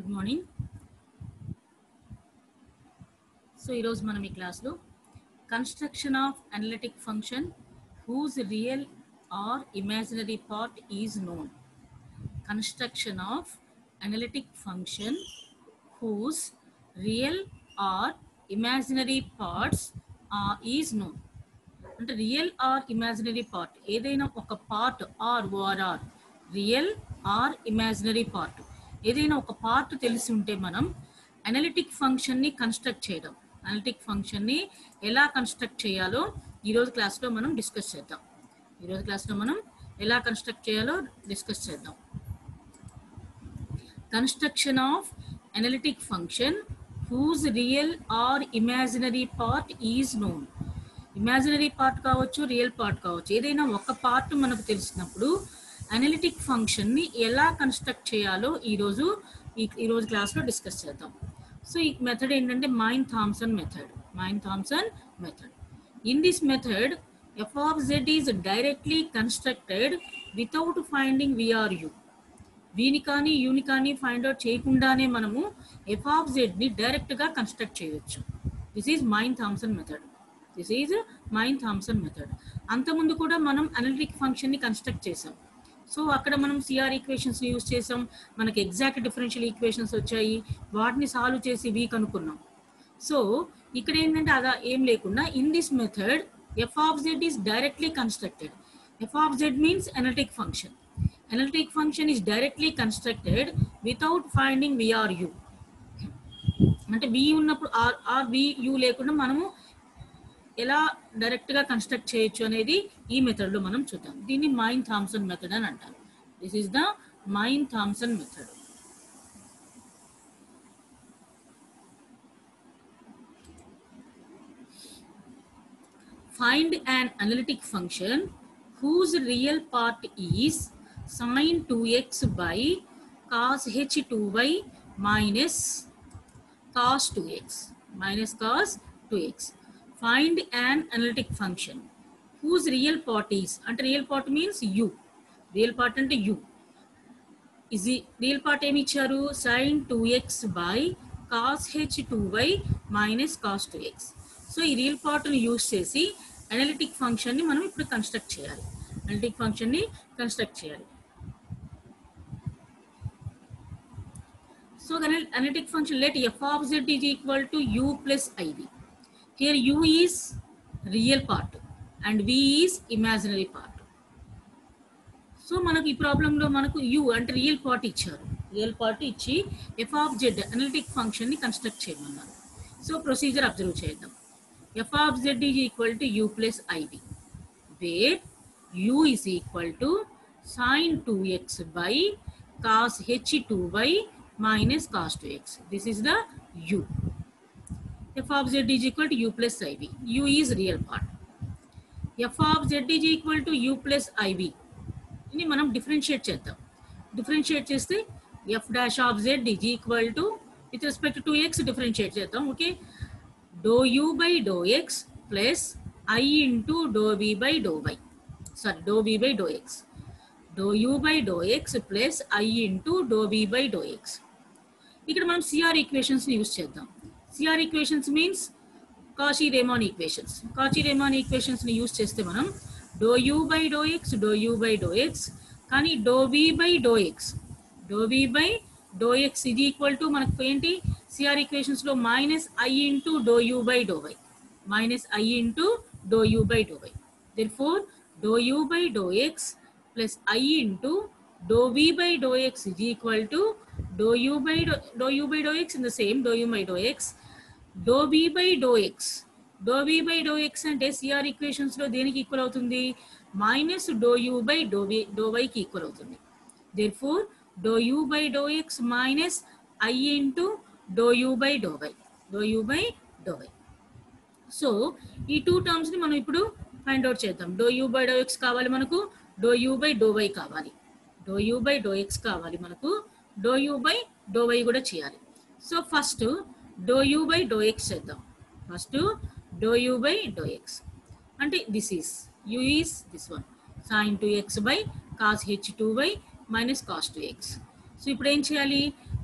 Good morning so ఈరోజు మనం ఈ క్లాస్లో construction of analytic function whose real or imaginary part is known construction of analytic function whose real or imaginary parts is known అంటే real or imaginary part ఏదైనా ఒక part or ఓఆర్ఆర్ real or imaginary part ఏదైనా ఒక part తెలిసి ఉంటే మనం analytic ఫంక్షన్ని కన్స్ట్రక్ట్ చేయడం అనలిటిక్ ఫంక్షన్ని ఎలా కన్స్ట్రక్ట్ చేయాలో ఈరోజు క్లాస్లో మనం డిస్కస్ చేద్దాం ఈరోజు క్లాస్లో మనం ఎలా కన్స్ట్రక్ట్ చేయాలో డిస్కస్ చేద్దాం construction of analytic function whose real or imaginary part is known imaginary part కావచ్చు రియల్ పార్ట్ కావచ్చు ఏదైనా ఒక పార్ట్ మనకు తెలిసినప్పుడు అనలిటిక్ ఫంక్షన్ని ఎలా కన్స్ట్రక్ట్ చేయాలో ఈరోజు ఈ ఈరోజు క్లాస్లో డిస్కస్ చేద్దాం సో ఈ మెథడ్ ఏంటంటే mine Thomson method mine Thomson method in this method f of z is directly constructed without finding విఆర్యు వీని కానీ యూని కానీ ఫైండ్ అవుట్ చేయకుండానే మనము ఎఫ్ ఆఫ్ జెడ్ని డైరెక్ట్గా కన్స్ట్రక్ట్ చేయొచ్చు this is mine Thomson method this is mine Thomson method అంతకుముందు కూడా మనం అనలిటిక్ ఫంక్షన్ని కన్స్ట్రక్ట్ చేసాం సో అక్కడ మనం సిఆర్ ఈక్వేషన్స్ యూజ్ చేసాం మనకి ఎగ్జాక్ట్ డిఫరెన్షియల్ ఈక్వేషన్స్ వచ్చాయి వాటిని సాల్వ్ చేసి వీ కనుక్కున్నాం సో ఇక్కడ ఏంటంటే అదా ఏం లేకుండా in this method f of z is directly constructed f of z means analytic function analytic function is directly constructed without finding v or u అంటే వి ఉన్నప్పుడు ఆర్ ఆర్ వి యూ లేకుండా మనము ఎలా డైరెక్ట్ గా కన్స్ట్రక్ట్ చేయొచ్చు అనేది ఈ మెథడ్ లో మనం చూద్దాం దీన్ని మైన్ థామ్సన్ మెథడ్ అని అంటారు దిస్ ఈస్ ద మైన్ Thomson method find an analytic function whose real part is sin 2x by cos h 2y minus cos 2x minus cos 2x find an analytic function whose real part is అంటే real part means u real part అంటే u is real part ఏమి ఇచ్చారు sine two x by cos H two y minus cos two x so ఈ రియల్ పార్ట్ని use చేసి analytic ఫంక్షన్ని మనం ఇప్పుడు కన్స్ట్రక్ట్ చేయాలి అనలిటిక్ ఫంక్షన్ని కన్స్ట్రక్ట్ చేయాలి so analytic function let f of z is equal to u plus i v here u is real part and v is imaginary part so మనకు ఈ ప్రాబ్లంలో మనకు యు అంటే రియల్ పార్ట్ ఇచ్చారు రియల్ పార్ట్ ఇచ్చి f of z analytic ఫంక్షన్ని construct చేయమన్నారు so procedure observe చేద్దాం f of z is equal to u plus i v where u is equal to sine two x by cos H two by minus cos two x this is the u f of z is equal to u plus iv. u is real part. f of z is equal to u plus iv. ini మనం differentiate చేద్దాం differentiate చేస్తే f dash of z is equal to with respect to x differentiate చేద్దాం okay doe u by do x plus i into do v by do y sorry doe v by do x do u by do x plus i into do v by do x ఇక్కడ మనం CR ఈక్వేషన్స్ని use చేద్దాం CR equations means Cauchy Riemann equations Cauchy Riemann equations ని use చేస్తే మనం do u by do x do u by do x కానీ doe v by do x doe v by do x ఇది equal to మనకు ఏంటి CR equations లో minus i into do u by do y minus i into do u by do y therefore doe u by do x plus i into do v by do x is equal to doe u by do u by do x in the same doe u by do x doe v by do x doe v by do x అంటే CR equations లో దేనికి equal అవుతుంది minus do u by doe v doe వైకి equal అవుతుంది therefore doe u by do x minus i into do u by do y doe u by do y so ఈ two terms ని మనం ఇప్పుడు find out చేద్దాం do u by do x కావాలి మనకు doe u by do y కావాలి doe u by do x కావాలి మనకు doe u by do y కూడా చేయాలి so first doe u by do x చేద్దాం first doe u by do x అంటే this is u is this one sine two x by cos H two by minus cos two x so ఇప్పుడు ఏం చేయాలి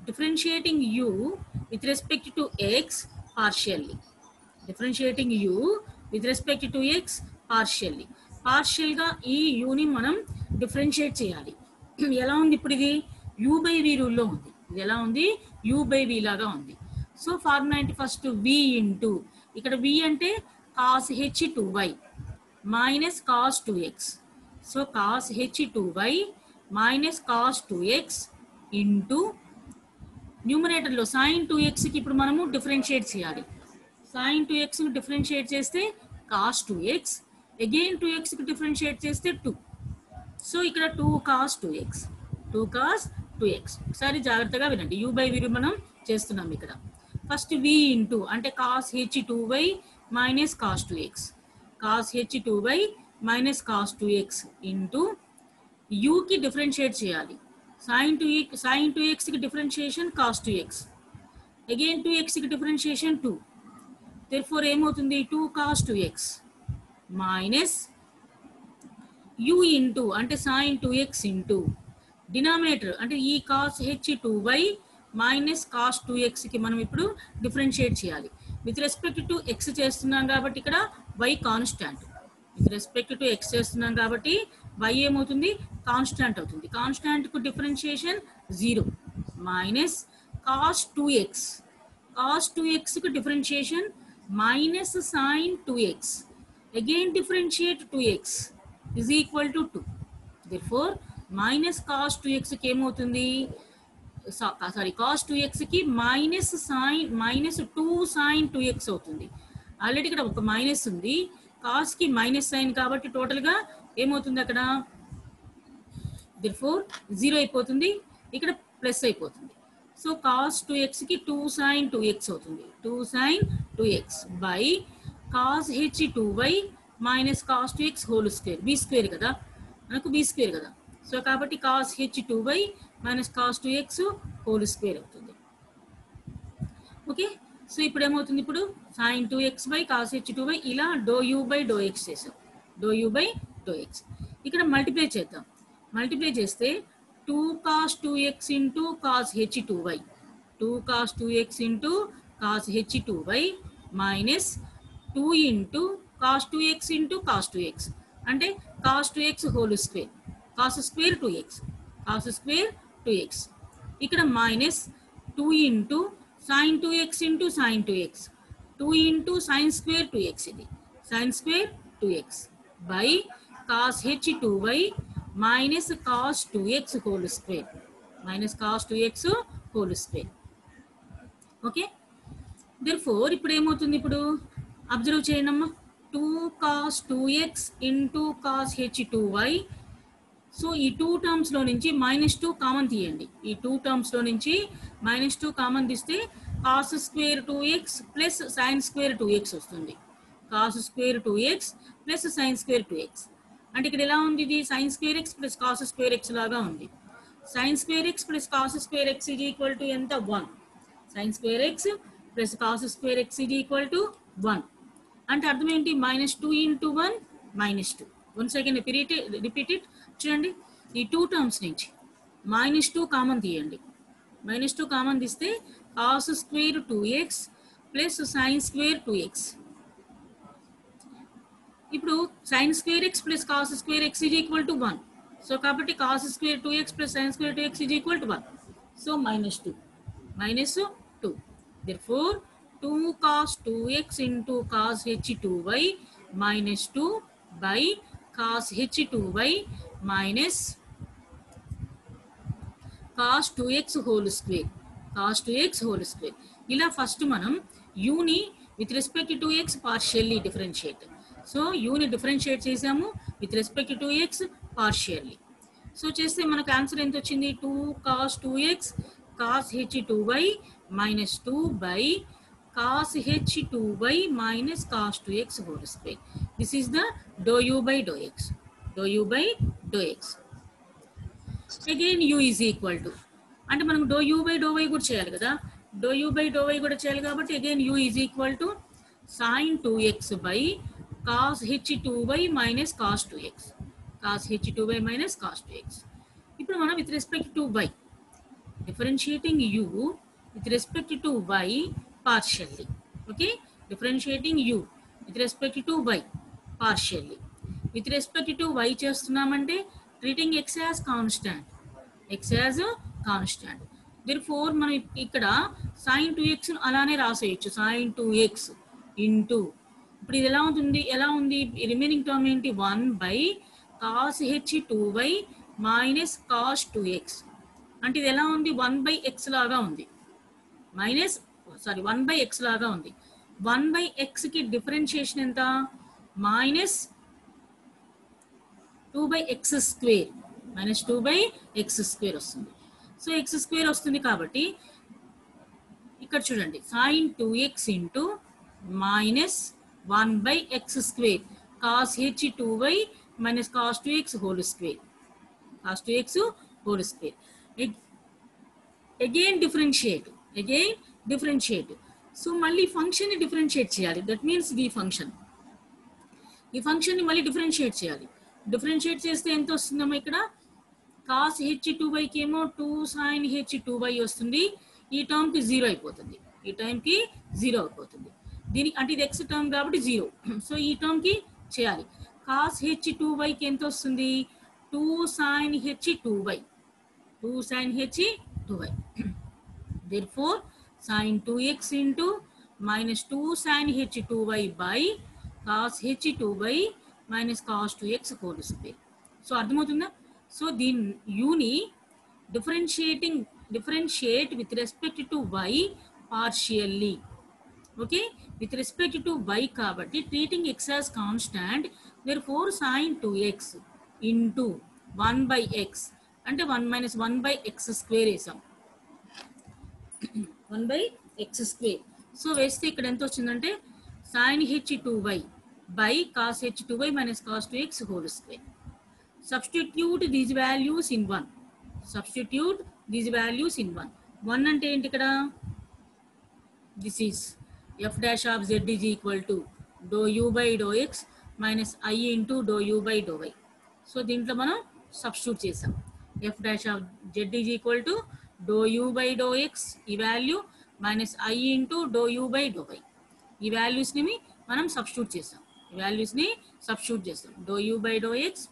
differentiating u with respect to x partially differentiating u with respect to x partially partial గా ఈ యూని మనం differentiate చేయాలి ఎలా ఉంది ఇప్పుడు ఇది యూ బై వి రూల్లో ఉంది ఇది ఎలా ఉంది యూ బై వి లాగా ఉంది సో ఫార్ములా ఏంటి ఫస్ట్ వి ఇంటూ ఇక్కడ వి అంటే cos h two y minus cos two x so cos h two y minus cos two x into న్యూమరేటర్లో సైన్ టూ ఎక్స్కి ఇప్పుడు మనము డిఫరెన్షియేట్ చేయాలి సైన్ టూ ఎక్స్ని డిఫరెన్షియేట్ చేస్తే cos two x again two ఎక్స్కి డిఫరెన్షియేట్ చేస్తే టూ సో ఇక్కడ two cos two x two cos two x ఒకసారి జాగ్రత్తగా వినండి యూ బై విరు మనం చేస్తున్నాం ఇక్కడ ఫస్ట్ వి ఇంటూ అంటే cos H two y minus cos two x cos H two y minus cos two x into యూకి డిఫరెన్షియేట్ చేయాలి సైన్ టు సైన్ టు ఎక్స్కి differentiation cos two x again two ఎక్స్కి differentiation two therefore ఏమవుతుంది two cos two x minus u into అంటే sine two x into denominator అంటే ఈ cos H two y minus cos two ఎక్స్కి మనం ఇప్పుడు differentiate చేయాలి విత్ రెస్పెక్ట్ టు ఎక్స్ చేస్తున్నాం కాబట్టి ఇక్కడ y constant with respect to x చేస్తున్నాం కాబట్టి వై ఏమవుతుంది కాన్స్టాంట్ అవుతుంది కాన్స్టాంట్ కు differentiation zero minus cos two x cos two x కు differentiation minus sine two x again differentiate two x is equal to two therefore minus cos two ఎక్స్కి ఏమవుతుంది sorry cos two ఎక్స్కి minus sine minus two sine two x అవుతుంది already ఇక్కడ ఒక minus ఉంది కాస్కి minus sign కాబట్టి టోటల్గా ఏమవుతుంది అక్కడ ఫోర్ జీరో అయిపోతుంది ఇక్కడ ప్లస్ అయిపోతుంది సో కాస్ టూ ఎక్స్కి టూ సైన్ టూ ఎక్స్ అవుతుంది two sine two x by cos H two y minus cos two x whole square b square కదా మనకు బి స్క్వేర్ కదా సో కాబట్టి cos H two y minus cos two x whole square అవుతుంది okay so ఇప్పుడు ఏమవుతుంది ఇప్పుడు sine two x by cos H two by ఇలా do u by do x చేసాం do u by do x ఇక్కడ multiply చేద్దాం multiply చేస్తే two cos two x into cos H two y two cos two x into cos H two y minus two into cos two x into cos two x అంటే cos two x whole square cos square two x cos square two x ఇక్కడ minus two into sine two x into sine two x two into sine square two x ఇది sine square two x by cos H two y minus cos two x whole square minus cos two x whole square okay therefore ఇప్పుడు ఏమవుతుంది ఇప్పుడు observe చేయండి అమ్మా two cos two x into cos H two y so ఈ two terms లో నుంచి minus two common తీయండి ఈ టూ టర్మ్స్ లో నుంచి మైనస్ టూ కామన్ తీస్తే cos square two x plus sine square two x వస్తుంది cos square two x plus sine square two x అంటే ఇక్కడ ఎలా ఉంది ఇది sine square x plus cos square x లాగా ఉంది sine square x plus cos square x is equal to ఎంత one sine square x plus cos square x is equal to one అంటే అర్థం ఏంటి minus two into one minus two one second repeat repeat it చూడండి ఈ two terms నుంచి minus two common తీయండి minus two common తీస్తే cos square two x plus sine square two x ఇప్పుడు sine square x plus cos square x is equal to one so కాబట్టి cos square two x plus sine square two x is equal to one so minus two minus two therefore two cos two x into cos H two y minus two by cos H two y minus cos two x whole square cos two x whole square ఇలా first మనం యూని with respect to x partially differentiate so యూని differentiate చేసాము with respect to x partially so చేస్తే మనకు answer ఎంత వచ్చింది two cos two x cos H two y minus two by cos H two y minus cos two x whole square this is the do u by do x do u by do x again u is equal to అంటే మనం do u by do y కూడా చేయాలి కదా do u by do y కూడా చేయాలి కాబట్టి again u is equal to sine two x by cos H two y minus cos two x cos H two y minus cos two x ఇప్పుడు మనం with respect to y differentiating u with respect to y partially okay differentiating u with respect to y partially with respect to y చేస్తున్నామంటే treating x as constant x as constant దీని ఫోర్ మనం ఇక్- ఇక్కడ sine two x అలానే రాసేయచ్చు sine two x into ఇప్పుడు ఇది ఎలా ఉంటుంది ఎలా ఉంది రిమైనింగ్ టర్మ్ ఏంటి one by cos H two y minus cos two x అంటే ఇది ఎలా ఉంది వన్ బై ఎక్స్ లాగా ఉంది మైనస్ సారీ వన్ బై ఎక్స్ లాగా ఉంది వన్ బై ఎక్స్కి డిఫరెన్షియేషన్ ఎంత minus two by x square minus two by x square వస్తుంది సో ఎక్స్ స్క్వేర్ వస్తుంది కాబట్టి ఇక్కడ చూడండి sine two x into minus one by x square cos H two y minus cos two x whole square cos two x whole square again differentiate again differentiate so మళ్ళీ ఫంక్షన్ని differentiate చేయాలి that means ఈ function ఈ ఫంక్షన్ని మళ్ళీ differentiate చేయాలి differentiate చేస్తే ఎంత వస్తుందమ్మా ఇక్కడ కాస్ హెచ్ టూ వైకి ఏమో two sine h two y వస్తుంది ఈ టర్మ్కి జీరో అయిపోతుంది ఈ టైంకి జీరో అయిపోతుంది దీనికి అంటే ఇది ఎక్స్ టర్మ్ కాబట్టి జీరో సో ఈ టర్మ్కి చేయాలి కాస్ హెచ్ టూ వైకి ఎంత వస్తుంది two sine h two y two sine h two y therefore sin 2x into minus 2 sin h 2y by cos h 2y minus cos 2x whole square so అర్థమవుతుందా so దీని యూని differentiating differentiate with respect to y partially okay with respect to y కాబట్టి treating x as constant therefore sine two x into one by x అంటే one minus one by x square వేసాం one by x square so వేస్తే ఇక్కడ ఎంత వచ్చిందంటే sine h two y by cos H two y minus cos two x whole square substitute these values in one substitute these values in one one అంటే ఏంటి ఇక్కడ this is f dash of z is equal to do u by do x minus i into do u by do y so దీంట్లో మనం substitute చేసాం f dash of z is equal to do u by do x ఈ value minus i into do u by do y ఈ వాల్యూస్ని మనం substitute చేసాం ఈ వాల్యూస్ని సబ్స్టిట్యూట్ చేస్తాం do u by do x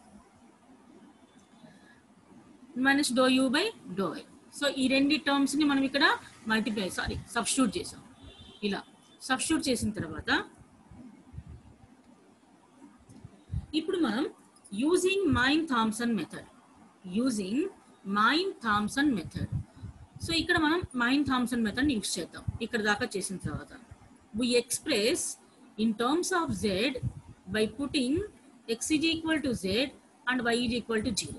minus do u by do y so ఈ రెండు టర్మ్స్ని మనం ఇక్కడ మల్టిప్లై సారీ సబ్స్టిట్యూట్ చేసాం ఇలా సబ్స్టిట్యూట్ చేసిన తర్వాత ఇప్పుడు మనం యూజింగ్ మైన్ థామ్సన్ మెథడ్ యూజింగ్ మైన్ థామ్సన్ మెథడ్ సో ఇక్కడ మనం మైన్ థామ్సన్ మెథడ్ యూస్ చేద్దాం ఇక్కడ దాకా చేసిన తర్వాత వి express in terms of Z by putting X is equal to Z and why is equal to zero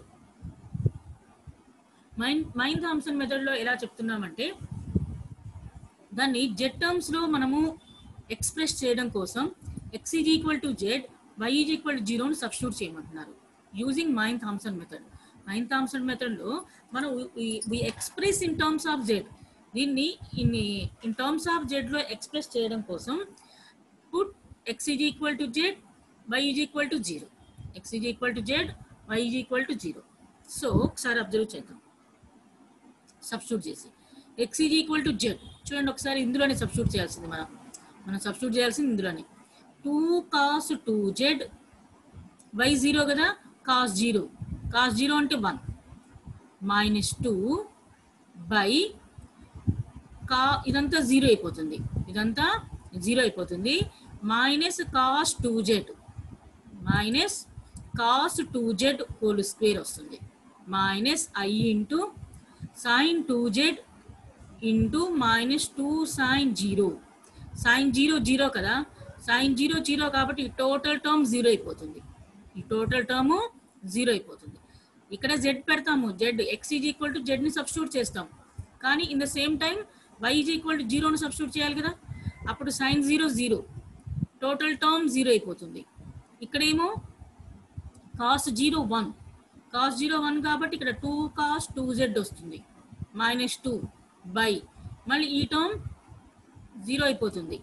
mine mine Thomson మెథడ్లో ఎలా చెప్తున్నామంటే దాన్ని జెడ్ టర్మ్స్లో మనము ఎక్స్ప్రెస్ చేయడం కోసం X is equal to z y is equal to జీరోని substitute చేయమంటున్నారు using మైన్ థామ్సన్ మెథడ్ మైన్ థామ్సన్ మెథడ్లో మనం వి express in terms of Z దీన్ని in in terms of జెడ్లో express చేయడం కోసం put X is equal to z y is equal to zero X is equal to z y is equal to zero so ఒకసారి observe చేద్దాం substitute చేసి X is equal to Z చూడండి ఒకసారి ఇందులోనే substitute చేయాల్సింది మనం మనం సబ్స్టిట్యూట్ చేయాల్సింది ఇందులోనే two cos two z y zero కదా కాస్ జీరో కాస్ జీరో అంటే వన్ మైనస్ టూ బై కా ఇదంతా జీరో అయిపోతుంది ఇదంతా జీరో అయిపోతుంది minus cos two z minus cos two z whole square వస్తుంది minus i into sine two z into minus two sine zero sine zero zero కదా sine zero zero కాబట్టి total term zero అయిపోతుంది ఈ total term zero అయిపోతుంది ఇక్కడ z పెడతాము Z X is equal to జెడ్ని substitute చేస్తాం కానీ in the same time y is equal to జీరోని సబ్స్టిట్యూట్ చేయాలి కదా అప్పుడు sine zero zero total term zero అయిపోతుంది ఇక్కడేమో cos zero one cos zero one కాబట్టి ఇక్కడ టూ కాస్ట్ టూ జెడ్ వస్తుంది మైనస్ టూ బై మళ్ళీ ఈ టర్మ్ జీరో అయిపోతుంది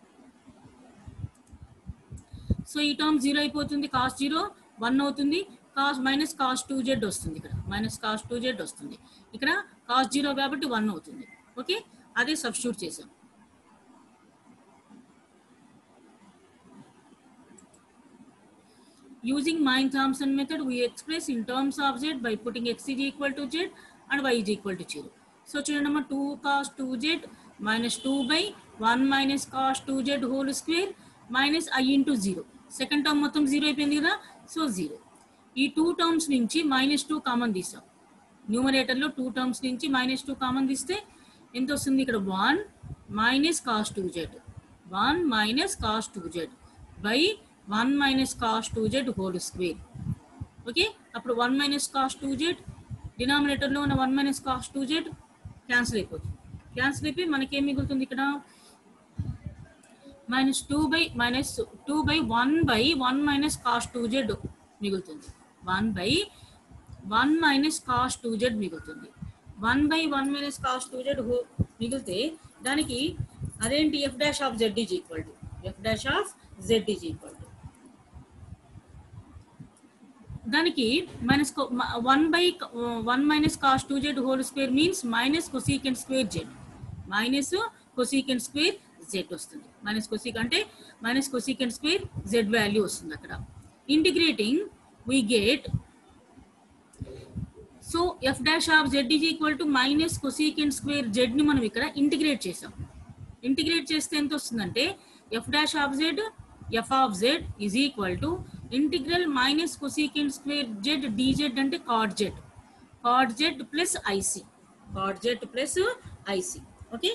సో ఈ టర్మ్ జీరో అయిపోతుంది కాస్ట్ జీరో వన్ అవుతుంది cos minus cos two z వస్తుంది ఇక్కడ మైనస్ కాస్ టూ జెడ్ వస్తుంది ఇక్కడ కాస్ జీరో కాబట్టి వన్ అవుతుంది ఓకే అదే సబ్స్టిట్యూట్ చేసాం Using Mine-Thomson method, we express in terms of z by putting x is equal to z and y is equal to 0. So, children number 2 cos 2z minus 2 by 1 minus cos 2z whole square minus i into 0. Second term మొత్తం zero అయిపోయింది కదా so zero ఈ two terms నుంచి minus two common తీసాం న్యూమరేటర్లో two terms నుంచి minus two common తీస్తే ఎంత వస్తుంది ఇక్కడ one minus cos two z one minus cos two z by one minus cos two z whole square okay అప్పుడు one minus cos two z డినామినేటర్లో ఉన్న one minus cos two z cancel అయిపోతుంది cancel అయిపోయి మనకేం మిగులుతుంది ఇక్కడ minus two by minus two by one by one minus cos two z మిగులుతుంది one by one minus cos two z మిగులుతుంది one by one minus cos two z మిగిలితే దానికి అదేంటి f dash of z is equal to f dash of z is equal to దానికి minus one by one minus cos two z whole square means minus cosecant square z minus cosecant square z వస్తుంది minus cosec అంటే minus cosecant square z value వస్తుంది అక్కడ integrating we get so f dash of z is equal to minus cosecant square z ని మనం ఇక్కడ integrate చేసాం integrate చేస్తే ఎంత వస్తుందంటే f dash of z f of z is equal to integral minus cosecant square z dz అంటే cot z cot z plus iC cot z plus iC okay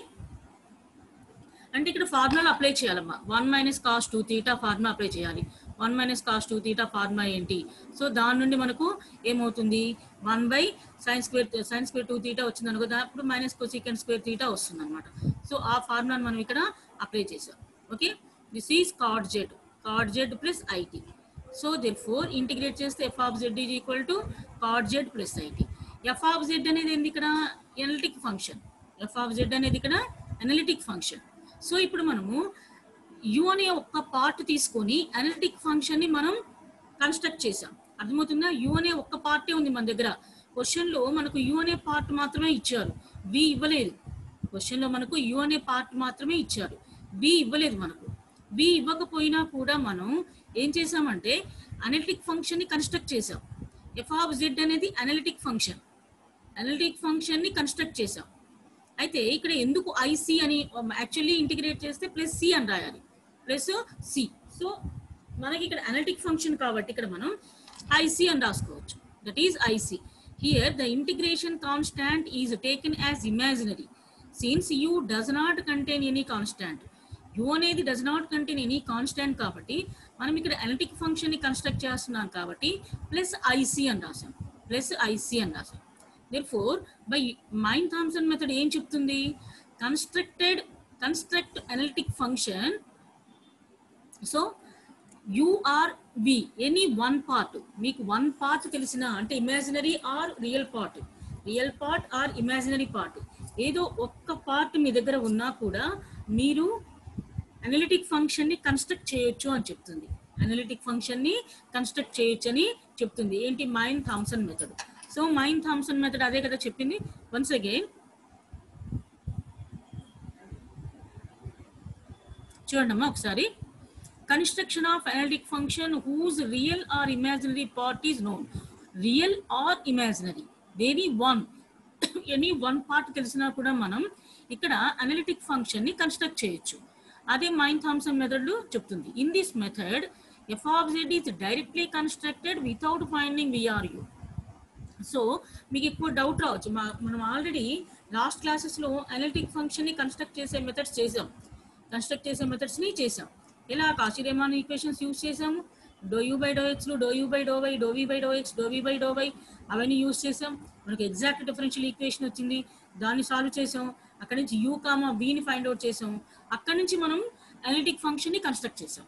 అంటే ఇక్కడ ఫార్ములా అప్లై చేయాలమ్మా one minus cos two theta formula apply చేయాలి one minus cos two theta formula ఏంటి so దాని నుండి మనకు ఏమవుతుంది one by sine square sine square two theta వచ్చింది అనుకో అప్పుడు మైనస్ కొసీకెంట్ స్క్వేర్ తీటా వస్తుంది అనమాట సో ఆ ఫార్ములాని మనం ఇక్కడ అప్లై చేసాం okay this is cot z cot z plus iC so therefore integrate చేస్తే f of z is equal to cot z plus iC f of z అనేది ఏంది ఇక్కడ analytic function f of z అనేది ఇక్కడ analytic function so ఇప్పుడు మనము you అనే ఒక్క పార్ట్ తీసుకొని అనలిటిక్ ఫంక్షన్ ని మనం కన్స్ట్రక్ట్ చేసాం అర్థమవుతుందా యు అనే ఒక్క పార్టే ఉంది మన దగ్గర క్వశ్చన్ లో మనకు యు అనే పార్ట్ మాత్రమే ఇచ్చారు వి ఇవ్వలేదు క్వశ్చన్ లో మనకు యు అనే పార్ట్ మాత్రమే ఇచ్చారు బి ఇవ్వలేదు మనకు బి ఇవ్వకపోయినా కూడా మనం ఏం చేసామంటే అనలిటిక్ ఫంక్షన్ ని కన్స్ట్రక్ట్ చేసాం ఎఫ్ ఆఫ్ జెడ్ అనేది అనలిటిక్ ఫంక్షన్ అనలిటిక్ ఫంక్షన్ ని కన్స్ట్రక్ట్ చేసాం అయితే ఇక్కడ ఎందుకు ఐసి అని యాక్చువల్లీ ఇంటిగ్రేట్ చేస్తే ప్లస్ సి అని రాయాలి ప్లస్ సి సో మనకి ఇక్కడ అనలిటిక్ ఫంక్షన్ కాబట్టి ఇక్కడ మనం ఐసి అని రాసుకోవచ్చు that is iC here the integration constant is taken as imaginary since u does not contain any constant u అనేది does not contain any constant కాబట్టి మనం ఇక్కడ అనలిటిక్ ఫంక్షన్ ని కన్స్ట్రక్ట్ చేస్తున్నాం కాబట్టి ప్లస్ ఐసి అని రాసాం ప్లస్ ఐసి అని రాసాం దేర్ ఫోర్ బై మైన్ థామ్సన్ మెథడ్ ఏం చెప్తుంది constructed construct analytic function so u or v any one part మీకు వన్ పార్ట్ తెలిసిన అంటే imaginary or real part real part or imaginary part ఏదో ఒక్క పార్ట్ మీ దగ్గర ఉన్నా కూడా మీరు అనలిటిక్ ఫంక్షన్ ని కన్స్ట్రక్ట్ చేయొచ్చు అని చెప్తుంది అనలిటిక్ ఫంక్షన్ ని కన్స్ట్రక్ట్ చేయొచ్చు అని చెప్తుంది ఏంటి mine Thomson method so mine Thomson method అదే కదా చెప్పింది వన్స్ అగైన్ చూడండమ్మా ఒకసారి construction of analytic function whose real or imaginary part is known real or imaginary దేని వన్ ఎనీ వన్ పార్ట్ తెలిసినా కూడా మనం ఇక్కడ అనలిటిక్ ఫంక్షన్ ని కన్స్ట్రక్ట్ చేయొచ్చు అదే మైన్ థామ్సన్ మెథడ్ చెప్తుంది in this method f of z is directly constructed without finding v or u so మీకు ఎక్కువ డౌట్ రావచ్చు మా మనం ఆల్రెడీ లాస్ట్ క్లాసెస్లో అనలిటిక్ ఫంక్షన్ని కన్స్ట్రక్ట్ చేసే మెథడ్స్ చేసాం కన్స్ట్రక్ట్ చేసే మెథడ్స్ని చేసాం ఎలా కాశీరేమాన్ ఈక్వేషన్స్ యూస్ చేసాము డో యూ బై డో ఎక్స్లు do u by do y do v by do x do v by do y అవన్నీ యూస్ చేసాం మనకి ఎగ్జాక్ట్ డిఫరెన్షియల్ ఈక్వేషన్ వచ్చింది దాన్ని సాల్వ్ చేసాం అక్కడి నుంచి యూ కామా విని ఫైండ్ అవుట్ చేసాం అక్కడి నుంచి మనం అనలిటిక్ ఫంక్షన్ని కన్స్ట్రక్ట్ చేసాం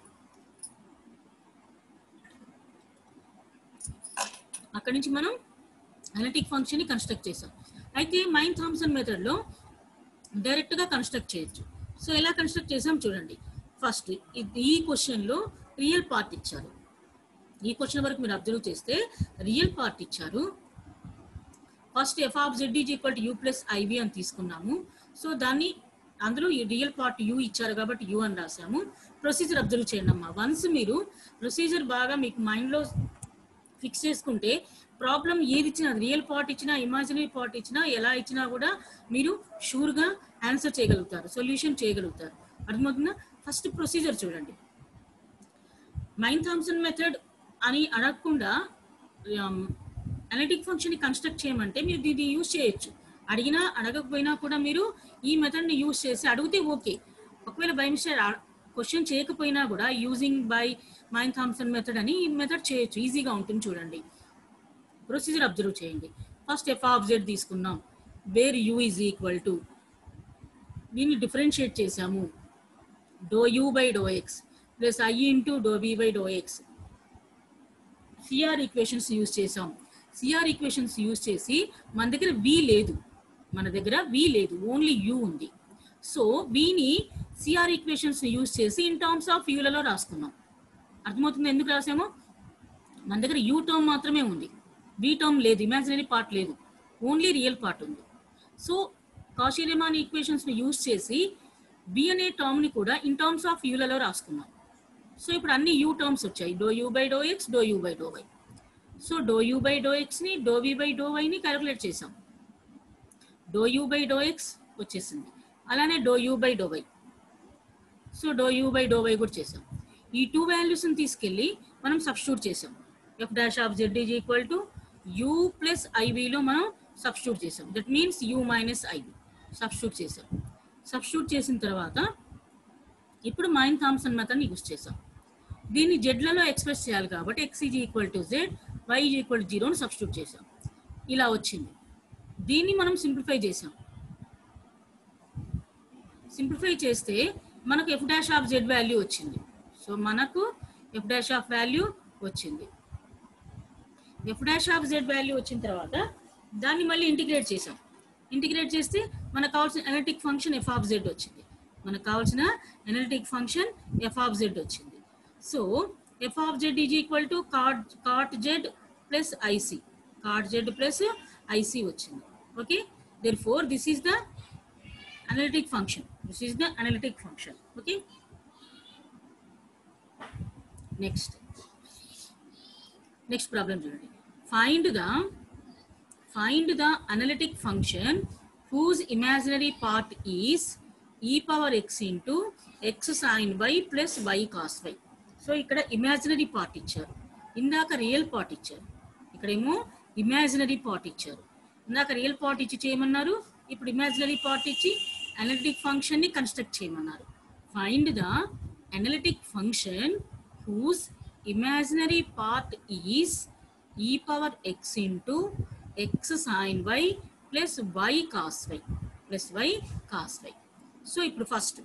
అక్కడి నుంచి మనం అనలిటిక్ ఫంక్షన్ ని కన్స్ట్రక్ట్ చేసాం అయితే మైన్ థామ్సన్ మెథడ్ లో డైరెక్ట్ గా కన్స్ట్రక్ట్ చేయొచ్చు సో ఎలా కన్స్ట్రక్ట్ చేసాం చూడండి ఫస్ట్ ఈ క్వశ్చన్ లో రియల్ పార్ట్ ఇచ్చారు ఈ క్వశ్చన్ వరకు మీరు అబ్జర్వ్ చేస్తే రియల్ పార్ట్ ఇచ్చారు first f of z is equal to u plus iv అని తీసుకున్నాము సో దాన్ని అందులో ఈ రియల్ పార్ట్ యూ ఇచ్చారు కాబట్టి యూ అని రాసాము ప్రొసీజర్ అబ్జర్వ్ చేయండి అమ్మా వన్స్ మీరు ప్రొసీజర్ బాగా మీకు మైండ్లో ఫిక్స్ చేసుకుంటే ప్రాబ్లం ఏది ఇచ్చినా రియల్ పార్ట్ ఇచ్చినా ఇమాజినరీ పార్ట్ ఇచ్చినా ఎలా ఇచ్చినా కూడా మీరు షూర్గా ఆన్సర్ చేయగలుగుతారు సొల్యూషన్ చేయగలుగుతారు అర్థమవుతుందా ఫస్ట్ ప్రొసీజర్ చూడండి మైన్ థామ్సన్ మెథడ్ అని అడగకుండా అనలిటిక్ ఫంక్షన్ ని కన్స్ట్రక్ట్ చేయమంటే మీరు దీన్ని యూజ్ చేయొచ్చు అడిగినా అడగకపోయినా కూడా మీరు ఈ మెథడ్ ని యూజ్ చేసి అడిగితే ఓకే ఒకవేళ బై మిస్టేక్ క్వశ్చన్ చేయకపోయినా కూడా యూజింగ్ బై మైన్ థామ్సన్ మెథడ్ అని ఈ మెథడ్ చేయొచ్చు ఈజీగా ఉంటుంది చూడండి ప్రొసీజర్ అబ్జర్వ్ చేయండి ఫస్ట్ ఎఫ్ ఆఫ్ జెడ్ తీసుకున్నాం where u is equal to దీన్ని డిఫరెన్షియేట్ చేసాము do u by do x plus i into do v by do x CR equations use చేసాం సిఆర్ ఈక్వేషన్స్ యూజ్ చేసి మన దగ్గర v లేదు మన దగ్గర వి లేదు ఓన్లీ యూ ఉంది సో విని సిఆర్ ఈక్వేషన్స్ యూజ్ చేసి ఇన్ టర్మ్స్ ఆఫ్ యూలలో రాసుకున్నాం అర్థమవుతుంది ఎందుకు రాసామో మన దగ్గర యూ టర్మ్ మాత్రమే ఉంది వి టర్మ్ లేదు ఇమాజినరీ పార్ట్ లేదు ఓన్లీ రియల్ పార్ట్ ఉంది సో కాషియలిమాన్ ఈక్వేషన్స్ ని యూజ్ చేసి బి అనే టర్మ్ ని కూడా ఇన్ టర్మ్స్ ఆఫ్ యూలలో రాసుకున్నాం సో ఇప్పుడు అన్ని యూ టర్మ్స్ వచ్చాయి do u by do x do u by do y so do u by do x ని డో వి బై డో వైని క్యాలిక్యులేట్ చేసాం do u by do x వచ్చేసింది అలానే do u by do y so do u by do y కూడా చేసాం ఈ two వాల్యూస్ని తీసుకెళ్ళి మనం సబ్స్టిట్యూట్ చేసాం f dash of z is equal to u plus ఐవిలో మనం సబ్స్టిట్యూట్ చేసాం that means u minus iv substitute చేసాం సబ్స్టిట్యూట్ చేసిన తర్వాత ఇప్పుడు మైన్ థామ్సన్ మెథడ్ని యూస్ చేసాం దీన్ని జెడ్లలో ఎక్స్ప్రెస్ చేయాలి కాబట్టి x is equal to z y is equal to జీరోని సబ్స్టిట్యూట్ చేసాం ఇలా వచ్చింది దీన్ని మనం సింప్లిఫై చేసాం సింప్లిఫై చేస్తే మనకు f dash of z value వచ్చింది సో మనకు ఎఫ్ డాష్ ఆఫ్ వాల్యూ వచ్చింది f dash of z value వచ్చిన తర్వాత దాన్ని మళ్ళీ ఇంటిగ్రేట్ చేసాం ఇంటిగ్రేట్ చేస్తే మనకు కావాల్సిన analytic function f of z వచ్చింది మనకు కావాల్సిన analytic function f of z వచ్చింది so f of z is equal to cot cot z plus iC cot z plus iC వచ్చింది okay therefore this is the analytic function. This is the analytic function. Okay. Next. Next problem చూడండి. Find the find the analytic function whose imaginary part is e power x into x sin y plus y cos y. So ఇక్కడ imaginary part ఇచ్చారు ఇందాక real part ఇచ్చారు ఇక్కడేమో imaginary part ఇచ్చారు ఇందాక real part ఇచ్చి చేయమన్నారు ఇప్పుడు ఇమాజినరీ పార్ట్ ఇచ్చి అనలిటిక్ ఫంక్షన్ ని కన్స్ట్రక్ట్ చేయమన్నారు find the analytic function whose imaginary part is e power x into x sine y plus y cos y plus y cos y so ఇప్పుడు first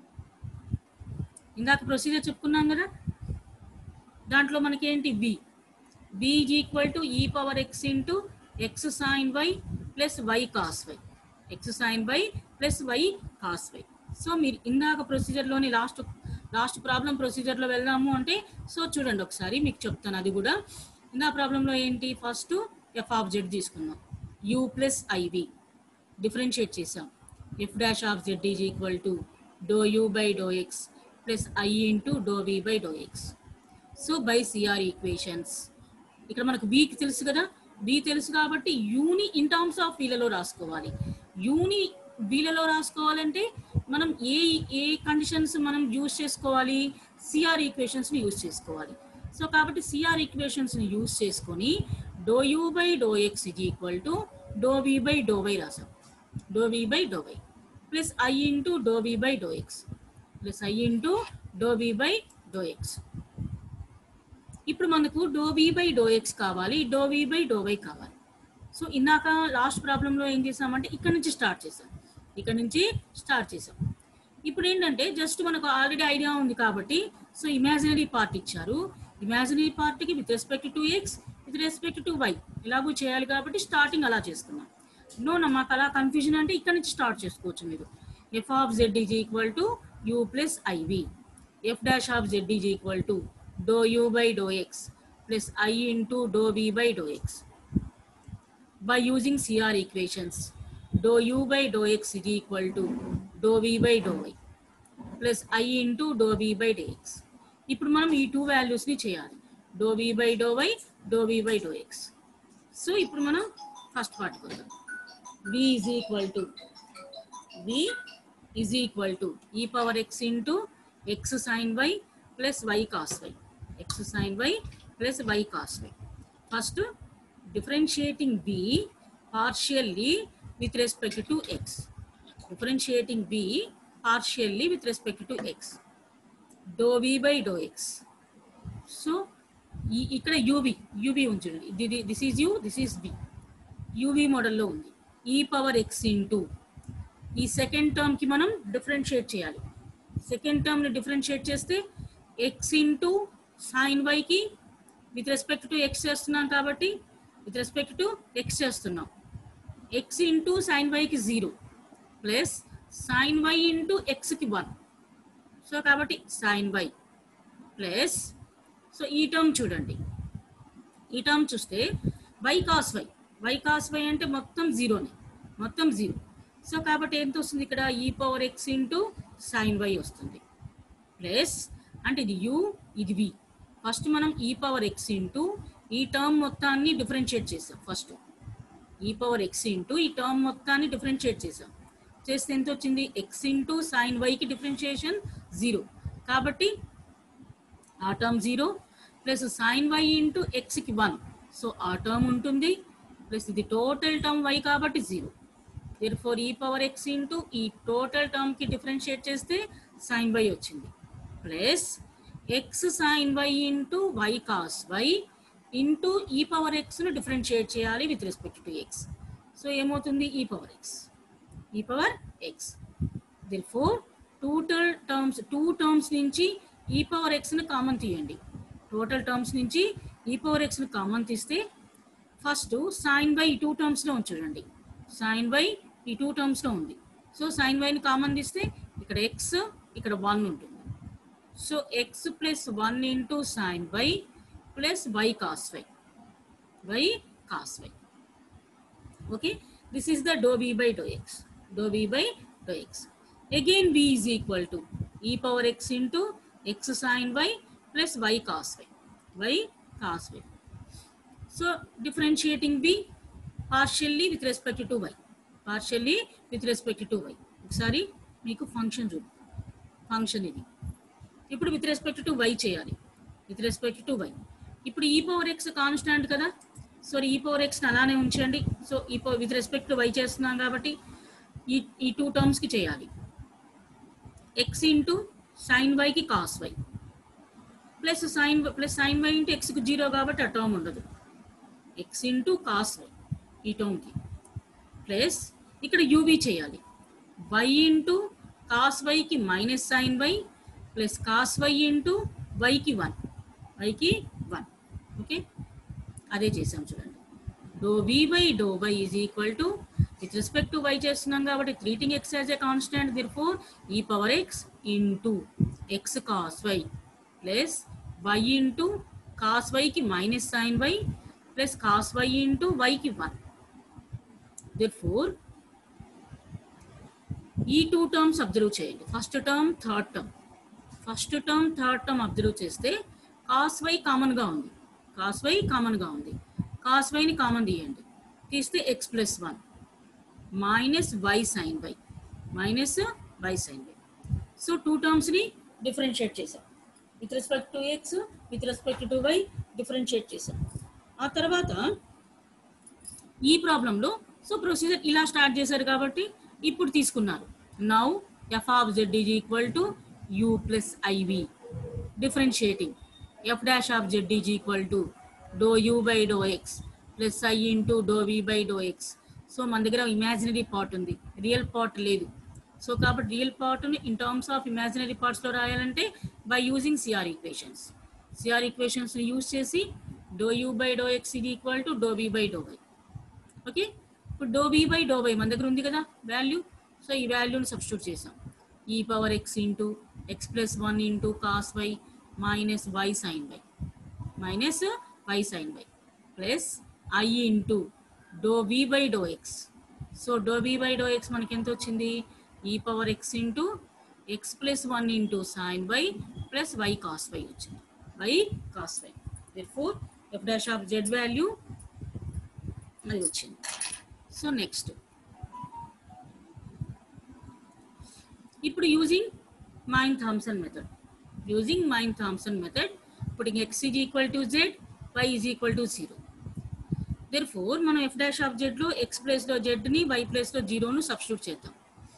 ఇందాక procedure చెప్పుకున్నాం కదా దాంట్లో మనకి ఏంటి v v is equal to e power x into x sine y plus y cos y x sine y plus y cos y so మీరు ఇందాక ప్రొసీజర్లోని లాస్ట్ లాస్ట్ ప్రాబ్లం ప్రొసీజర్లో వెళ్దాము అంటే సో చూడండి ఒకసారి మీకు చెప్తాను అది కూడా ఇందా ప్రాబ్లంలో ఏంటి ఫస్ట్ ఎఫ్ ఆఫ్ జెడ్ తీసుకుందాం యూ ప్లస్ ఐవి డిఫరెన్షియేట్ చేసాం f dash of z is equal to do u by do x plus i into do v by do x so by CR equations ఇక్కడ మనకు వీకి తెలుసు కదా v తెలుసు కాబట్టి యూని ఇన్ టర్మ్స్ ఆఫ్ వీలలో రాసుకోవాలి యూని వీలలో రాసుకోవాలంటే మనం ఏ ఏ కండిషన్స్ మనం యూజ్ చేసుకోవాలి సిఆర్ ఈక్వేషన్స్ని యూజ్ చేసుకోవాలి సో కాబట్టి సిఆర్ ఈక్వేషన్స్ని యూజ్ చేసుకొని do u by do x is equal to do v by do y రాసాం do v by do y plus i into do v by do x plus i into do v by do x ఇప్పుడు మనకు do v by do x కావాలి do v by do y కావాలి so ఇందాక last ప్రాబ్లంలో ఏం చేసామంటే ఇక్కడ నుంచి స్టార్ట్ చేసాం ఇక్కడ నుంచి స్టార్ట్ చేసాం ఇప్పుడు ఏంటంటే జస్ట్ మనకు ఆల్రెడీ ఐడియా ఉంది కాబట్టి సో ఇమాజినరీ పార్ట్ ఇచ్చారు ఇమాజినరీ పార్ట్కి with respect to x with respect to y ఎలాగూ చేయాలి కాబట్టి స్టార్టింగ్ అలా చేసుకున్నాం నో నా మాకు అలా కన్ఫ్యూజన్ అంటే ఇక్కడ నుంచి స్టార్ట్ చేసుకోవచ్చు మీరు f of z is equal to u plus iv f dash of z is equal to do u by do x plus i into dou v by dou x. By using CR equations, dou u by dou x is equal to dou v by dou y plus i into dou v by dx. ఇప్పుడు మనం ఈ two వాల్యూస్ని చేయాలి do v by do y do v by do x so ఇప్పుడు మనం first part కొద్దాం v is equal to v is equal to e power x into x sine y plus y cos y x sine y plus y cos y first differentiating b partially with respect to x differentiating b partially with respect to x do v by do x so ఈ ఇక్కడ UV UV ఉంచండి ఇది this is u this is b u v మోడల్లో ఉంది e power x into ఈ second టర్మ్కి మనం differentiate చేయాలి సెకండ్ టర్మ్ని డిఫరెన్షియేట్ చేస్తే ఎక్స్ ఇంటూ సైన్ వైకి విత్ రెస్పెక్ట్ టు ఎక్స్ చేస్తున్నాం కాబట్టి విత్ రెస్పెక్ట్ టు ఎక్స్ చేస్తున్నాం ఎక్స్ ఇంటూ సైన్ వైకి zero plus sine y into ఎక్స్కి వన్ సో కాబట్టి సైన్ వై ప్లస్ సో ఈ టర్మ్ చూడండి ఈ టర్మ్ చూస్తే y cos y y cos y అంటే మొత్తం జీరోనే మొత్తం జీరో సో కాబట్టి ఎంత వస్తుంది ఇక్కడ e power x into sine y వస్తుంది ప్లస్ అంటే ఇది యూ ఇది వి ఫస్ట్ మనం ఈ పవర్ ఎక్స్ ఇంటూ ఈ టర్మ్ మొత్తాన్ని డిఫరెన్షియేట్ చేసాం first e power x into ఈ టర్మ్ మొత్తాన్ని డిఫరెన్షియేట్ చేసాం చేస్తే ఎంత వచ్చింది ఎక్స్ ఇంటూ సైన్ వైకి డిఫరెన్షియేషన్ జీరో కాబట్టి ఆ term zero plus sine y into ఎక్స్కి వన్ సో ఆ టర్మ్ ఉంటుంది ప్లస్ ఇది టోటల్ టర్మ్ వై కాబట్టి zero therefore e power x into ఈ టోటల్ టర్మ్కి డిఫరెన్షియేట్ చేస్తే సైన్ వై వచ్చింది plus x sine y into y cos y into e power ఎక్స్ను డిఫరెన్షియేట్ చేయాలి with respect to x so ఏమవుతుంది e power x e power x therefore total terms two terms నుంచి e power ఎక్స్ని common తీయండి total terms నుంచి e power ఎక్స్ని common తీస్తే first sine by ఈ టూ టర్మ్స్లో ఉంచండి సైన్ బై ఈ టూ టర్మ్స్లో ఉంది సో సైన్ వైని కామన్ తీస్తే ఇక్కడ ఎక్స్ ఇక్కడ వన్ ఉంటుంది so x plus one into sine y plus y cos y y cos y okay this is the dou v by dou x dou v by dou x again v is equal to e power x into x sin y plus y cos y y cos y so differentiating b partially with respect to y partially with respect to y ఒకసారి మీకు function చూడు function ఇది ఇప్పుడు with respect to y చేయాలి with respect to y ఇప్పుడు e power x constant కదా so e power ఎక్స్ని అలానే ఉంచండి so e power with respect to y చేస్తున్నాం కాబట్టి ఈ ఈ టూ టర్మ్స్కి చేయాలి ఎక్స్ ఇంటూ సైన్ వైకి cos y plus sine plus sine y into ఎక్స్కి జీరో కాబట్టి ఆ టర్మ్ ఉండదు ఎక్స్ ఇంటూ కాస్ వై ఈ టర్మ్కి ప్లస్ ఇక్కడ యూవీ చేయాలి వై ఇంటూ కాస్ వైకి minus sine y plus cos y into వైకి వన్ వైకి వన్ ఓకే అదే చేసాం చూడండి do v by do y is equal to with respect to y చేస్తున్నాం కాబట్టి treating x as a constant therefore e power x into x cos y plus y into cos వైకి minus sine y plus cos y into వైకి one therefore ఈ two terms observe చేయండి first term third term first term third term observe చేస్తే cos y కామన్గా ఉంది cos y కామన్గా ఉంది cos వైని common తీయండి తీస్తే x plus one minus y sine y minus y sine y so two టర్మ్స్ని differentiate చేసాం with respect to x with respect to y differentiate చేసాం ఆ తర్వాత ఈ ప్రాబ్లంలో సో ప్రొసీజర్ ఇలా స్టార్ట్ చేశారు కాబట్టి ఇప్పుడు తీసుకున్నారు now f of z is equal to u plus i v differentiating f dash of z is equal to do u by do x plus i into do v by do x so మన దగ్గర imaginary part ఉంది real part లేదు so కాబట్టి real పార్ట్ని in terms of imaginary పార్ట్స్లో రాయాలంటే by using CR equations CR ఈక్వేషన్స్ని use చేసి do u by do x ఇది equal to do v by do y okay ఇప్పుడు do v by do y మన దగ్గర ఉంది కదా వాల్యూ సో ఈ వాల్యూని సబ్స్టిట్యూట్ చేసాం e power x into x plus one into cos y minus y sine y minus y sine y plus i into do v by do x so do v by do x మనకి ఎంత వచ్చింది e power x into x plus one into sine y plus y cos y వచ్చింది y cos y for f dash of z value అది వచ్చింది so next ఇప్పుడు using మైన్ Thomson method using మైన్ Thomson method putting x is equal to z y is equal to 0 therefore మనం f dash of z లో x place లో z ని y place లో 0 ను సబ్స్టిట్యూట్ చేద్దాం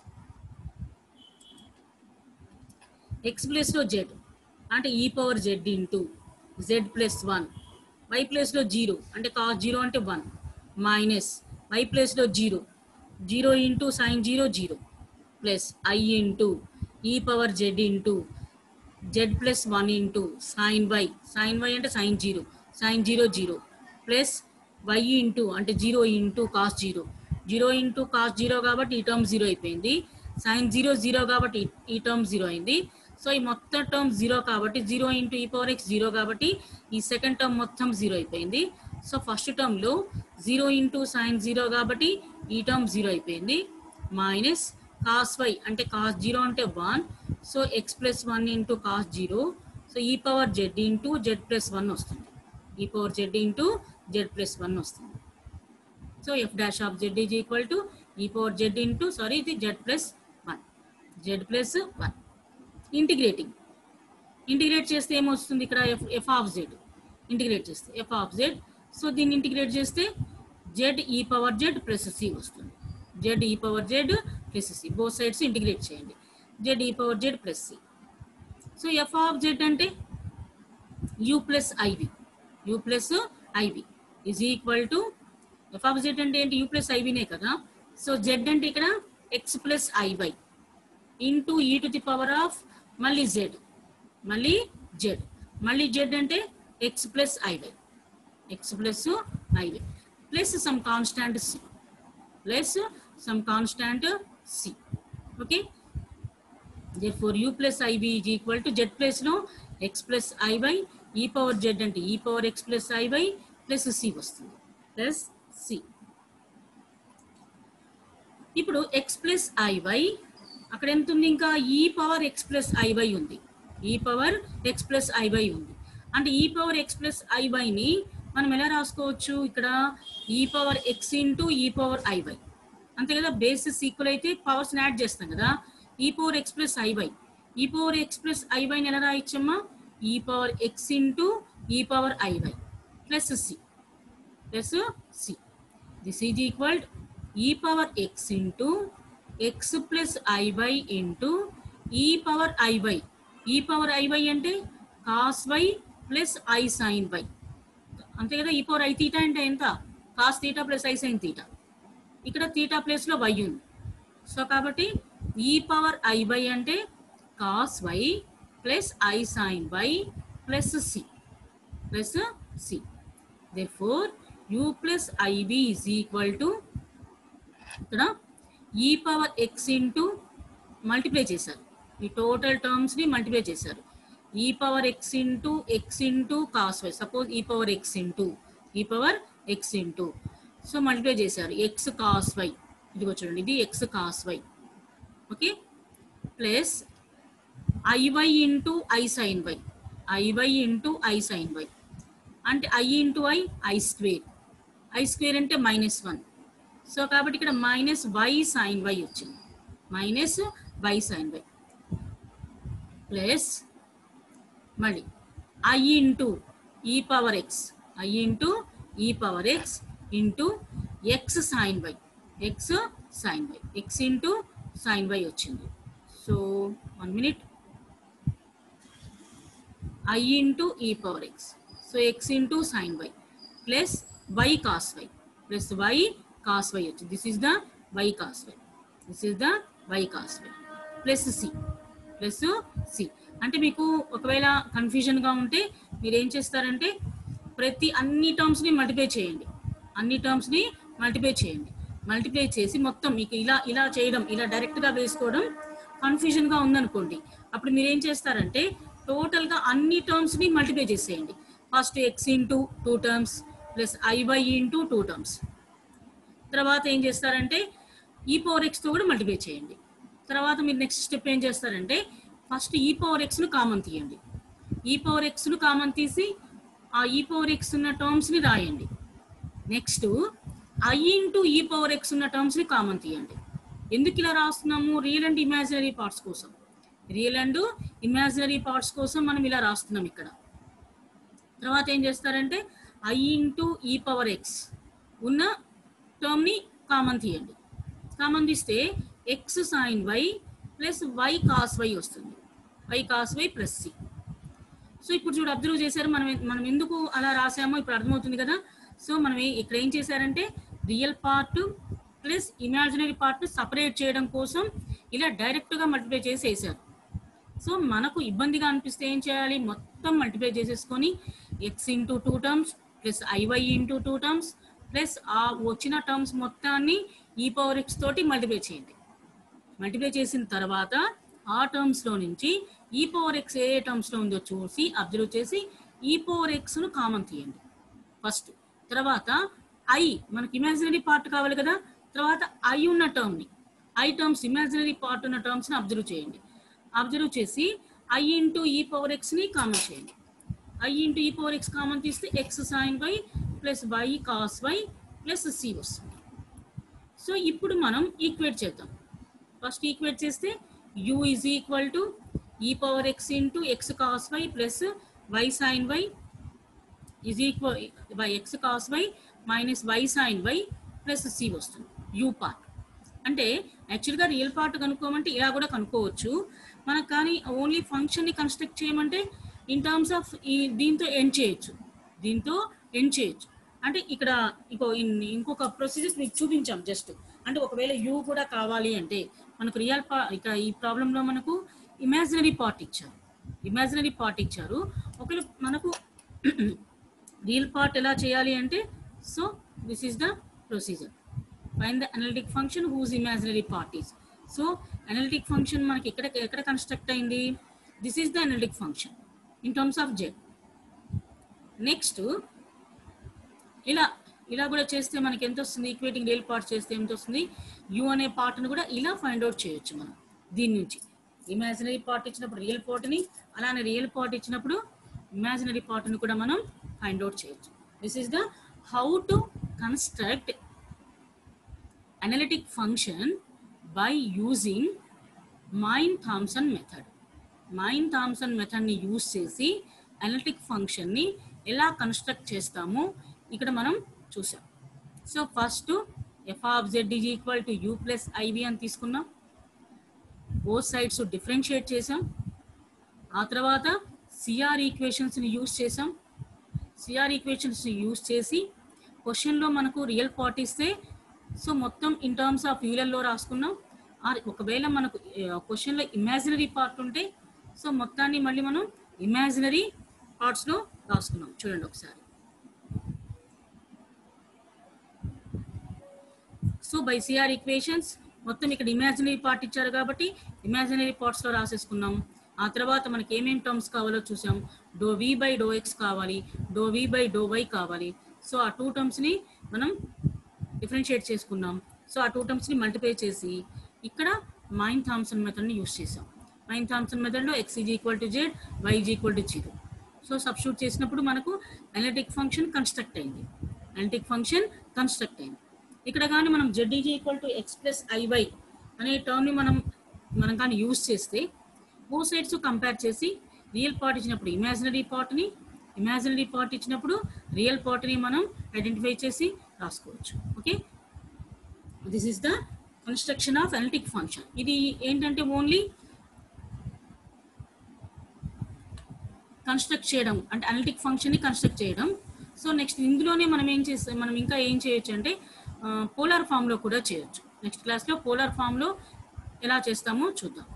x ప్లేస్ లో z అంటే e power z into z plus one y ప్లేస్లో జీరో అంటే కాస్ జీరో అంటే వన్ మైనస్ వై ప్లేస్లో zero zero into sine zero zero plus i into e power z into z plus one into sine y sine y అంటే sine zero sine zero zero plus y into అంటే zero into cos zero zero into cos zero కాబట్టి ఈ term zero అయిపోయింది sine zero zero కాబట్టి ఈ- ఈ term zero అయింది so ఈ మొత్తం టర్మ్ జీరో కాబట్టి zero into e power x zero కాబట్టి ఈ సెకండ్ టర్మ్ మొత్తం జీరో అయిపోయింది సో ఫస్ట్ టర్మ్లో జీరో ఇంటూ సైన్ జీరో కాబట్టి ఈ టర్మ్ జీరో అయిపోయింది మైనస్ కాస్ వై అంటే కాస్ జీరో అంటే one so x plus one into cos zero so e power z into z plus one వస్తుంది e power z into z plus one వస్తుంది so f dash of z is equal to e power z into sorry ఇది z plus one z plus one integrating integrate చేస్తే ఏమొస్తుంది ఇక్కడ f f of z integrate చేస్తే f of z so దీన్ని integrate చేస్తే z e power z plus c వస్తుంది z e power z plus c both sides integrate చేయండి Z e power z plus c so f of z అంటే u plus i v u plus i v is equal to f of z అంటే ఏంటి you plus ఐవినే కదా so z అంటే ఇక్కడ x plus i y into e to the power of మళ్ళీ z మళ్ళీ z మళ్ళీ z అంటే x plus i y x plus i y plus some constant c plus some constant c okay therefore u plus iv is equal to z plus లో x plus iy e power z అంటే e power x plus iy plus c వస్తుంది plus c ఇప్పుడు x plus iy అక్కడ ఎంత ఉంది ఇంకా e power x plus iy ఉంది e power x plus iy ఉంది అంటే e power x plus iy ని మనం ఎలా రాసుకోవచ్చు ఇక్కడ e power x into e power iy అంతే కదా బేసిస్ ఈక్వల్ అయితే పవర్స్ యాడ్ చేస్తాం కదా e power x plus i y e power x plus ఐవైని ఎలా రాయొచ్చమ్మా e power x into e power i y plus c plus c this is equal e power x into x plus i y into e power i y e power i y అంటే cos y plus i sine y అంతే కదా e power i theta అంటే ఎంత cos theta plus i sine theta ఇక్కడ theta place లో y ఉంది so కాబట్టి e power i y అంటే cos y plus i sine y plus c plus c therefore u plus i b is equal to ఇక్కడ e power x into multiply చేశారు ఈ total terms ని multiply చేశారు e power x into x into cos y suppose e power x into e power x into so multiply చేశారు x cos y ఇదిగో చూడండి ఇది x cos y okay plus i y into i sine y i y into i sine y అంటే i into i i square i square అంటే minus one so కాబట్టి ఇక్కడ minus y sine y వచ్చింది minus y sine y plus మళ్ళీ I into e power x i into e power x into x sine y x sine y x into sine y వచ్చింది so one minute i into e power x so x into sine y plus y cos y plus y cos y వచ్చింది this is the y cos y this is the y cos y plus c plus c అంటే మీకు ఒకవేళ కన్ఫ్యూజన్గా ఉంటే మీరు ఏం చేస్తారంటే ప్రతి అన్ని టర్మ్స్ని మల్టిప్లై చేయండి అన్ని టర్మ్స్ని మల్టిప్లై చేయండి మల్టిప్లై చేసి మొత్తం మీకు ఇలా ఇలా చేయడం ఇలా డైరెక్ట్గా వేసుకోవడం కన్ఫ్యూజన్గా ఉందనుకోండి అప్పుడు మీరు ఏం చేస్తారంటే టోటల్గా అన్ని టర్మ్స్ని మల్టిప్లై చేసేయండి first x into two terms plus i y into two terms తర్వాత ఏం చేస్తారంటే ఈ పవర్ ఎక్స్తో కూడా మల్టిప్లై చేయండి తర్వాత మీరు నెక్స్ట్ స్టెప్ ఏం చేస్తారంటే ఫస్ట్ ఈ పవర్ ఎక్స్ను కామన్ తీయండి ఈ పవర్ ఎక్స్ను కామన్ తీసి ఆ ఈ పవర్ ఎక్స్ ఉన్న టర్మ్స్ని రాయండి next i into e power x ఉన్న టర్మ్స్ని కామన్ తీయండి ఎందుకు ఇలా రాస్తున్నాము రియల్ అండ్ ఇమాజినరీ పార్ట్స్ కోసం రియల్ అండ్ ఇమాజినరీ పార్ట్స్ కోసం మనం ఇలా రాస్తున్నాం ఇక్కడ తర్వాత ఏం చేస్తారంటే i into e power x ఉన్న టర్మ్ని కామన్ తీయండి కామన్ తీస్తే x sine y plus y cos y వస్తుంది y cos y plus c so ఇప్పుడు చూడు అబ్జర్వ్ చేశారు మనం మనం ఎందుకు అలా రాసామో ఇప్పుడు అర్థమవుతుంది కదా సో మనం ఏ- ఇక్కడ ఏం చేశారంటే real part plus imaginary part separate చేయడం కోసం ఇలా డైరెక్ట్గా మల్టిప్లై చేసి వేసారు సో మనకు ఇబ్బందిగా అనిపిస్తే ఏం చేయాలి మొత్తం మల్టిప్లై చేసేసుకొని x into two terms plus i y into two terms plus ఆ వచ్చిన టర్మ్స్ మొత్తాన్ని ఈ పవర్ ఎక్స్ తోటి మల్టిప్లై చేయండి మల్టిప్లై చేసిన తర్వాత ఆ టర్మ్స్లో నుంచి ఈ పవర్ ఎక్స్ ఏ ఏ టర్మ్స్లో ఉందో చూసి అబ్జర్వ్ చేసి ఈ పవర్ ఎక్స్ను కామన్ తీయండి ఫస్ట్ తర్వాత ఐ మనకి ఇమాజినరీ పార్ట్ కావాలి కదా తర్వాత ఐ ఉన్న టర్మ్ని ఐ టర్మ్స్ ఇమాజినరీ పార్ట్ ఉన్న టర్మ్స్ని అబ్జర్వ్ చేయండి అబ్జర్వ్ చేసి ఐ ఇంటూ ఈ పవర్ ఎక్స్ని కామన్ చేయండి i into e power x common తీస్తే x sine y plus y cos y plus c వస్తుంది సో ఇప్పుడు మనం ఈక్వేట్ చేద్దాం ఫస్ట్ ఈక్వేట్ చేస్తే u is equal to e power x into x cos y plus y sine y is equal by x cos y minus y sine y plus c వస్తుంది u part అంటే యాక్చువల్గా real part కనుక్కోమంటే ఇలా కూడా కనుక్కోవచ్చు మనకు కానీ only ఫంక్షన్ని construct చేయమంటే ఇన్ టర్మ్స్ ఆఫ్ ఈ దీంతో ఎండ్ చేయొచ్చు దీంతో ఎండ్ చేయొచ్చు అంటే ఇక్కడ ఇంకో ఇన్- ఇంకొక ప్రొసీజర్స్ మీకు చూపించాం జస్ట్ అంటే ఒకవేళ యూ కూడా కావాలి అంటే మనకు రియల్ పా ఇక్కడ ఈ ప్రాబ్లంలో మనకు ఇమాజినరీ పార్ట్ ఇచ్చారు ఇమాజినరీ పార్ట్ ఇచ్చారు ఒకవేళ మనకు రియల్ పార్ట్ ఎలా చేయాలి అంటే so this is the procedure fine the analytic function whose imaginary part is so analytic function మనకి ఎక్కడ ఎక్కడ కన్స్ట్రక్ట్ అయింది this is the analytic function in terms of z next ఇలా ఇలా కూడా చేస్తే మనకి ఎంత వస్తుంది ఈక్వేటింగ్ రియల్ పార్ట్ చేస్తే ఎంత వస్తుంది యూ అనే పార్ట్ని కూడా ఇలా ఫైండ్ అవుట్ చేయొచ్చు మనం దీని నుంచి ఇమాజినరీ పార్ట్ ఇచ్చినప్పుడు రియల్ పార్ట్ని అలానే రియల్ పార్ట్ ఇచ్చినప్పుడు ఇమాజినరీ పార్ట్ని కూడా మనం ఫైండ్ అవుట్ చేయొచ్చు this is the how to construct analytic function by using మైన్ Thomson method mine Thomson మెథడ్ని use చేసి అనలిటిక్ ఫంక్షన్ని ఎలా కన్స్ట్రక్ట్ చేస్తామో ఇక్కడ మనం చూసాం so first f of z is equal to u plus iv అని తీసుకున్నాం బోత్ సైడ్స్ డిఫరెన్షియేట్ చేసాం ఆ తర్వాత సిఆర్ ఈక్వేషన్స్ని యూజ్ చేసాం సిఆర్ ఈక్వేషన్స్ని యూజ్ చేసి క్వశ్చన్లో మనకు రియల్ పార్ట్ ఇస్తే సో మొత్తం ఇన్ టర్మ్స్ ఆఫ్ యూలల్లో రాసుకున్నాం ఆర్ ఒకవేళ మనకు క్వశ్చన్లో ఇమాజినరీ పార్ట్ ఉంటే సో మొత్తాన్ని మళ్ళీ మనం ఇమాజినరీ పార్ట్స్లో రాసుకున్నాం చూడండి ఒకసారి సో బై సిఆర్ ఈక్వేషన్స్ మొత్తం ఇక్కడ ఇమాజినరీ పార్ట్ ఇచ్చారు కాబట్టి ఇమాజినరీ పార్ట్స్లో రాసేసుకున్నాం ఆ తర్వాత మనకి ఏమేం టర్మ్స్ కావాలో చూసాం do v by do x కావాలి do v by do y కావాలి సో ఆ టూ టర్మ్స్ని మనం డిఫరెన్షియేట్ చేసుకున్నాం సో ఆ టూ టర్మ్స్ని మల్టిప్లై చేసి ఇక్కడ మైన్ థామ్సన్ మెథడ్ని యూస్ చేసాం మైన్ థామ్సన్ మెథడ్లో x is equal to z y is equal to zero so substitute చేసినప్పుడు మనకు అనలిటిక్ ఫంక్షన్ కన్స్ట్రక్ట్ అయింది అనలిటిక్ ఫంక్షన్ కన్స్ట్రక్ట్ అయింది ఇక్కడ కానీ మనం z is equal to x plus i y అనే టర్మ్ని మనం మనం కానీ యూస్ చేస్తే బో సైడ్స్ కంపేర్ చేసి రియల్ పార్ట్ ఇచ్చినప్పుడు ఇమాజినరీ పార్ట్ని ఇమాజినరీ పార్ట్ ఇచ్చినప్పుడు రియల్ పార్ట్ని మనం ఐడెంటిఫై చేసి రాసుకోవచ్చు okay this is the construction of analytic function ఇది ఏంటంటే ఓన్లీ కన్స్ట్రక్ట్ చేయడం అంటే అనలిటిక్ ఫంక్షన్ని కన్స్ట్రక్ట్ చేయడం సో నెక్స్ట్ ఇందులోనే మనం ఏం చేస్తాం మనం ఇంకా ఏం చేయొచ్చు అంటే పోలార్ ఫామ్లో కూడా చేయొచ్చు నెక్స్ట్ క్లాస్లో పోలార్ ఫామ్లో ఎలా చేస్తామో చూద్దాం